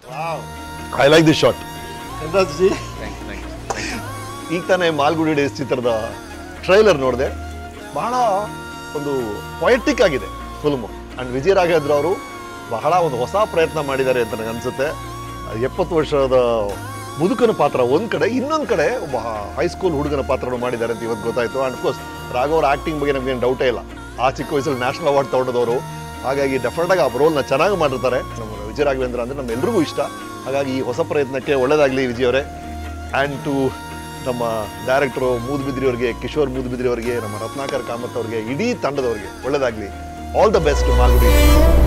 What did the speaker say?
I like this shot ಎನ್ರಾಜ್ ಜಿ ಈಗ ತಾನೇ ಮಾಲ್ಗುಡಿ ಡೇಸ್ ಚಿತ್ರದ ಟ್ರೈಲರ್ ನೋಡಿದೆ ಬಹಳ ಒಂದು ಪೊಯೆಟಿಕ್ ಆಗಿದೆ ಫಿಲ್ಮು ಆ್ಯಂಡ್ ವಿಜಯ ರಾಘವೇಂದ್ರ ಅವರು ಬಹಳ ಒಂದು ಹೊಸ ಪ್ರಯತ್ನ ಮಾಡಿದ್ದಾರೆ ಅಂತ ನನಗೆ ಅನ್ಸುತ್ತೆ ಎಪ್ಪತ್ತು ವರ್ಷದ ಮುದುಕನ ಪಾತ್ರ ಒಂದು ಕಡೆ ಇನ್ನೊಂದು ಕಡೆ ಒಬ್ಬ ಹೈಸ್ಕೂಲ್ ಹುಡುಗನ ಪಾತ್ರವನ್ನು ಮಾಡಿದ್ದಾರೆ ಅಂತ ಇವತ್ತು ಗೊತ್ತಾಯಿತು ಆ್ಯಂಡ್ ಅಫ್ಕೋರ್ಸ್ ರಾಘವ್ರ ಆ್ಯಕ್ಟಿಂಗ್ ಬಗ್ಗೆ ನಮಗೇನು ಡೌಟೇ ಇಲ್ಲ ಆ ಚಿಕ್ಕ ವಯಸ್ಸಲ್ಲಿ ನ್ಯಾಷನಲ್ ಅವಾರ್ಡ್ ತಗೊಂಡದವರು ಹಾಗಾಗಿ ಡೆಫಿನೆಟಾಗಿ ಆ ರೋಲ್ನ ಚೆನ್ನಾಗಿ ಮಾಡಿರ್ತಾರೆ ನಮ್ಮ ವಿಜಯ ರಾಘವೇಂದ್ರ ಅಂದರೆ ನಮ್ಮೆಲ್ರಿಗೂ ಇಷ್ಟ ಹಾಗಾಗಿ ಈ ಹೊಸ ಪ್ರಯತ್ನಕ್ಕೆ ಒಳ್ಳೆಯದಾಗಲಿ ವಿಜಯ್ ಅವರೇ ಆ್ಯಂಡ್ ಟು ನಮ್ಮ ಡೈರೆಕ್ಟರು ಮೂದುಬಿದ್ರಿ ಅವರಿಗೆ ಕಿಶೋರ್ ಮೂದುಬಿದ್ರಿ ಅವರಿಗೆ ನಮ್ಮ ರತ್ನಾಕರ್ ಕಾಮತ್ ಅವರಿಗೆ ಇಡೀ ತಂಡದವರಿಗೆ ಒಳ್ಳೆಯದಾಗಲಿ ಆಲ್ ದ ಬೆಸ್ಟ್ ಮಾಲ್ಗುಡಿ